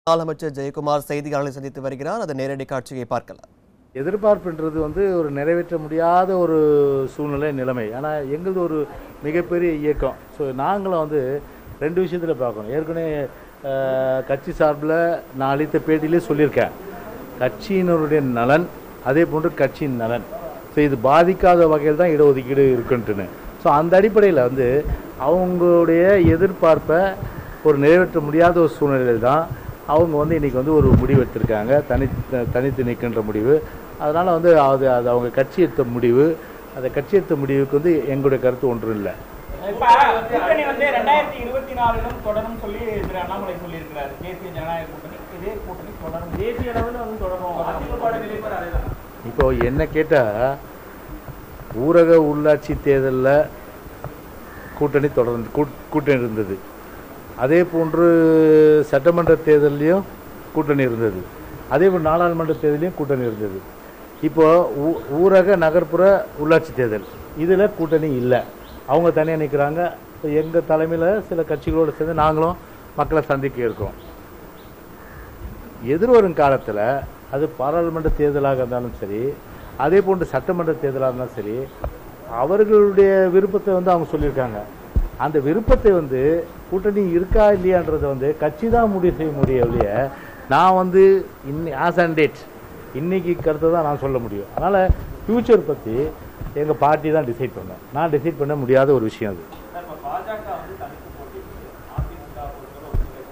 முன்னாள் அமைச்சர் ஜெயக்குமார் செய்தியாளர்களை சந்தித்து வருகிறார் அதை நேரடி காட்சியை பார்க்கலாம் எதிர்பார்ப்புன்றது வந்து ஒரு நிறைவேற்ற முடியாத ஒரு சூழ்நிலை நிலைமை ஆனால் எங்களது ஒரு மிகப்பெரிய இயக்கம் ஸோ நாங்களும் வந்து ரெண்டு விஷயத்தில் பார்க்கணும் ஏற்கனவே அஹ், கட்சி சார்பில் நான் அளித்த பேட்டியிலே சொல்லியிருக்கேன் கட்சியினருடைய நலன் அதே போன்று கட்சியின் நலன் ஸோ இது பாதிக்காத வகையில் தான் இடஒதுக்கீடு இருக்குன்ட்டுன்னு ஸோ அந்த அடிப்படையில் வந்து அவங்களுடைய எதிர்பார்ப்பை ஒரு நிறைவேற்ற முடியாத ஒரு சூழ்நிலையில் தான் அவங்க வந்து இன்றைக்கி வந்து ஒரு முடிவு எடுத்திருக்காங்க தனி தனித்து நிற்கின்ற முடிவு அதனால் வந்து அது அது அவங்க கட்சி எடுத்த முடிவு அந்த கட்சி எடுத்த முடிவுக்கு வந்து எங்களுடைய கருத்து ஒன்றும் இல்லை இப்ப கூட்டணி வந்து ரெண்டாயிரத்தி இருபத்தி நாலிலும் தொடரும் சொல்லி திரு அண்ணாமலை சொல்லியிருக்கிறாரு தேசிய ஜனநாயக கூட்டணி இதே கூட்டணி தொடரும் தேசிய அளவில் வந்து தொடரும் அதிமுக நிலைப்பாடு அதேதான் இப்போ என்ன கேட்டால் ஊரக உள்ளாட்சி தேர்தலில் கூட்டணி தொடர்ந்து கூட்- கூட்டணி இருந்தது அதே போன்று சட்டமன்ற தேர்தல்லையும் கூட்டணி இருந்தது அதே போல் நாடாளுமன்ற தேர்தலையும் கூட்டணி இருந்தது இப்போ ஊ- ஊரக நகர்ப்புற உள்ளாட்சி தேர்தல் இதில் கூட்டணி இல்லை அவங்க தனியாக நிற்கிறாங்க எங்கள் தலைமையில் சில கட்சிகளோடு சேர்ந்து நாங்களும் மக்களை சந்திக்க இருக்கோம் எதிர்வரும் காலத்தில் அது பாராளுமன்ற தேர்தலாக இருந்தாலும் சரி அதே போன்று சட்டமன்ற தேர்தலாக இருந்தாலும் சரி அவர்களுடைய விருப்பத்தை வந்து அவங்க சொல்லியிருக்காங்க அந்த விருப்பத்தை வந்து கூட்டணி இருக்கா இல்லையான்றதை வந்து கட்சி தான் முடிவு செய்ய முடியும் ஒழிய நான் வந்து இன்னி ஆஸ் அண்ட் டேட் இன்னைக்கு கருத்தை தான் நான் சொல்ல முடியும் அதனால் ஃப்யூச்சர் பற்றி எங்கள் பார்ட்டி தான் டிசைட் பண்ணேன் நான் டிசைட் பண்ண முடியாத ஒரு விஷயம் அது இப்ப பாஜக வந்து தனித்து போட்டியிட்டு அதிமுக பொறுத்தவரை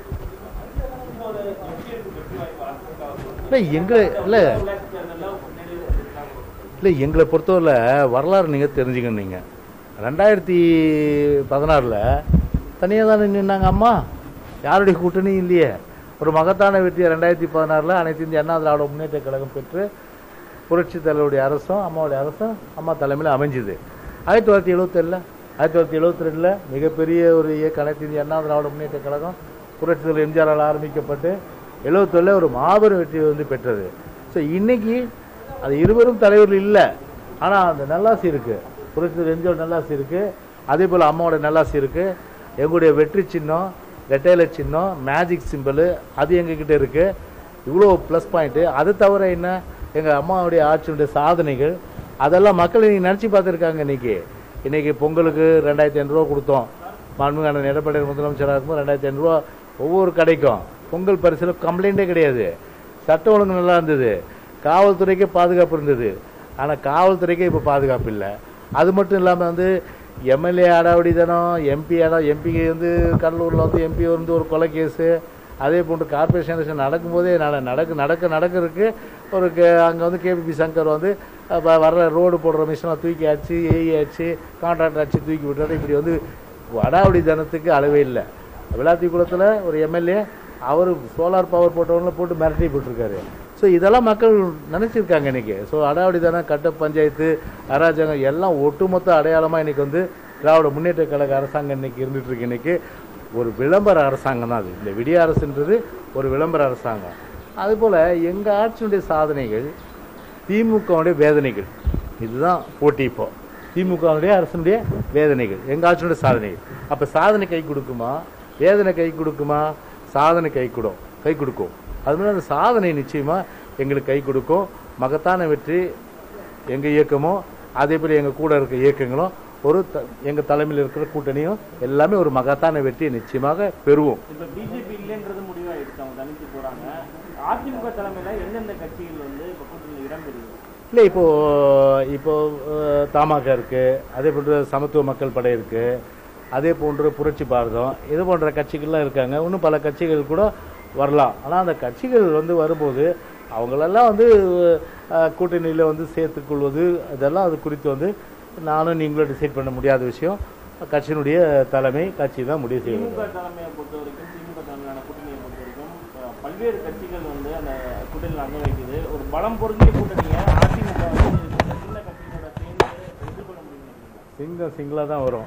ஒரு சில இப்போ ஒரு எப்படி இருக்கு வெற்றி வாய்ப்பு அதிமுக இல்லை எங்களை இல்லை உள்ளாட்சி தேர்தலில் முன்னேறி இருக்காங்க இல்லை எங்களை பொறுத்தவரையில் வரலாறு நீங்கள் தெரிஞ்சுக்கணும் நீங்கள் ரெண்டாயிரத்தி பதினாறில் தனியாக தானே நின்னாங்க அம்மா யாருடைய கூட்டணியும் இல்லையே ஒரு மகத்தான வெற்றியை ரெண்டாயிரத்தி பதினாறில் அனைத்து இந்திய அண்ணா திராவிட முன்னேற்ற கழகம் பெற்று புரட்சி தலைவருடைய அரசும் அம்மாவுடைய அரசும் அம்மா தலைமையில் அமைஞ்சுது ஆயிரத்தி தொள்ளாயிரத்தி எழுபத்தேழில் ஆயிரத்தி தொள்ளாயிரத்தி எழுபத்தி ரெண்டில் மிகப்பெரிய ஒரு இயக்க அனைத்து இந்திய அண்ணா திராவிட முன்னேற்ற கழகம் புரட்சி தலைவர் எம்ஜிஆரால் ஆரம்பிக்கப்பட்டு எழுபத்தொல்ல ஒரு மாபெரும் வெற்றியை வந்து பெற்றது ஸோ இன்னைக்கு அது இருவரும் தலைவர்கள் இல்லை ஆனால் அந்த நல்லாசி இருக்கு புரட்சி தலைவர் எம்ஜிஆர் நல்லாசி இருக்கு அதே போல் அம்மாவோட நல்லாசி இருக்கு எங்களுடைய வெற்றி சின்னம் ரெட்டையில சின்னம் மேஜிக் சிம்பிள் அது எங்ககிட்ட இருக்கு இவ்வளோ ப்ளஸ் பாயிண்ட்டு அது தவிர என்ன எங்கள் அம்மாவுடைய ஆட்சியுடைய சாதனைகள் அதெல்லாம் மக்கள் இன்னைக்கு நினச்சி பார்த்துருக்காங்க இன்னைக்கு இன்னைக்கு பொங்கலுக்கு ரெண்டாயிரத்தி ஐநூறுரூவா கொடுத்தோம் மாண்புமிகு அண்ணன் எடப்பாடி முதலமைச்சராக இருக்கும்போது ரெண்டாயிரத்தி ஐநூறுரூவா ஒவ்வொரு கடைக்கும் பொங்கல் பரிசில் கம்ப்ளைண்ட்டே கிடையாது சட்டம் ஒழுங்கு நல்லா இருந்தது காவல்துறைக்கே பாதுகாப்பு இருந்தது ஆனால் காவல்துறைக்கே இப்போ பாதுகாப்பு இல்லை அது மட்டும் இல்லாமல் வந்து எம்எல்ஏ அடாவடி தானம் எம்பி அடா எம்பிக்கு வந்து கடலூரில் வந்து எம்பி வந்து ஒரு கொலை கேஸு அதே போன்று கார்பரேஷன் எலெக்ஷன் நடக்கும்போதே நட நடக்க நடக்க நடக்கிறதுக்கு ஒரு அங்கே வந்து கேபிபி சங்கர் வந்து அப்ப வர்ற ரோடு போடுற மிஷினை தூக்கி ஆச்சு ஏஇ ஆச்சு கான்ட்ராக்டர் ஆச்சு தூக்கி விட்டாரு இப்படி வந்து அடாவடி தனத்துக்கு அளவே இல்லை விளாத்திக்குளத்தில் ஒரு எம்எல்ஏ அவர் சோலார் பவர் போட்டவங்கள போட்டு மிரட்டி போட்டிருக்காரு ஸோ இதெல்லாம் மக்கள் நினச்சிருக்காங்க இன்னைக்கு ஸோ அடாவடி தானே கட்ட பஞ்சாயத்து அராஜகம் எல்லாம் ஒட்டுமொத்த அடையாளமாக இன்னைக்கு வந்து திராவிட முன்னேற்ற கழக அரசாங்கம் இன்னைக்கு இருந்துட்டு இருக்கு இன்னைக்கு ஒரு விளம்பர அரசாங்கம் தான் அது இந்த விடிய அரசுன்றது ஒரு விளம்பர அரசாங்கம் அதுபோல் எங்கள் ஆட்சியினுடைய சாதனைகள் திமுகவுடைய வேதனைகள் இதுதான் போட்டி இப்போ திமுகவுடைய அரசனுடைய வேதனைகள் எங்கள் ஆட்சியினுடைய சாதனைகள் அப்போ சாதனை கை கொடுக்குமா வேதனை கை கொடுக்குமா சாதனை கை கொடும் கை கொடுக்கும் அது மாதிரி அந்த சாதனை நிச்சயமாக எங்களுக்கு கை கொடுக்கும் மகத்தான வெற்றி எங்கள் இயக்கமும் அதே போல் எங்கள் கூட இருக்க இயக்கங்களும் ஒரு த எங்கள் தலைமையில் இருக்கிற கூட்டணியும் எல்லாமே ஒரு மகத்தான வெற்றியை நிச்சயமாக பெறுவோம் இப்ப பிஜேபி இல்லைன்றது முடிவாயிடுச்சு அவங்க தனித்து போறாங்க அதிமுக தலைமையில எந்தெந்த கட்சிகள் வந்து இப்ப கூட்டணியில் இடம் பெறுது இல்லை இப்போ இப்போ அஹ், தமாக இருக்கு அதே போன்று சமத்துவ மக்கள் படை இருக்கு அதே போன்று புரட்சி பாரதம் இது போன்ற கட்சிகள்லாம் இருக்காங்க இன்னும் பல கட்சிகள் கூட வரலாம் ஆனால் அந்த கட்சிகள் வந்து வரும்போது அவங்களெல்லாம் வந்து கூட்டணியில் வந்து சேர்த்துக்கொள்வது இதெல்லாம் அது குறித்து வந்து நானும் நீங்களும் டிசைட் பண்ண முடியாத விஷயம் கட்சியினுடைய தலைமை கட்சி தான் முடிவு செய்யும் திமுக தலைமையை பொறுத்த வரைக்கும் திமுக தலைமையான கூட்டணியை பொறுத்த வரைக்கும் அஹ், பல்வேறு கட்சிகள் வந்து அந்த கூட்டணியில் அங்க வைக்குது ஒரு பலம் பொருந்திய கூட்டணியை அதிமுக வந்து இந்த சின்ன கட்சிகளோட சேர்ந்து எதிர்கொள்ள முடியும் சிங்கம் சிங்கிளாக தான் வரும்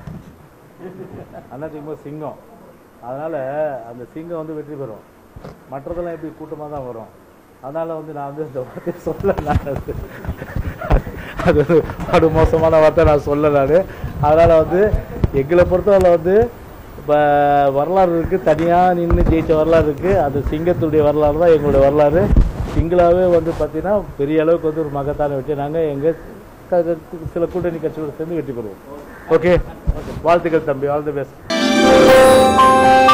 அண்ணா திமுக சிங்கம் அதனால் அந்த சிங்கம் வந்து வெற்றி பெறும் மற்றதெல்லாம் எப்படி கூட்டமாக தான் வரும் அதனால் வந்து நான் வந்து இந்த வார்த்தையை சொல்ல நான் அது அது ஒரு படு மோசமான வார்த்தை நான் சொல்ல நான் அதனால் வந்து எங்களை பொறுத்தவரை வந்து இப்போ வரலாறு இருக்குது தனியாக நின்று ஜெயிச்ச வரலாறு இருக்குது அது சிங்கத்துடைய வரலாறு தான் எங்களுடைய வரலாறு சிங்களாகவே வந்து பார்த்தீங்கன்னா பெரிய அளவுக்கு வந்து ஒரு மகத்தான வெற்றி நாங்கள் எங்கள் சில கூட்டணி கட்சியோட சேர்ந்து வெற்றி பெறுவோம் ஓகே வாழ்த்துக்கள் தம்பி ஆல் தி பெஸ்ட்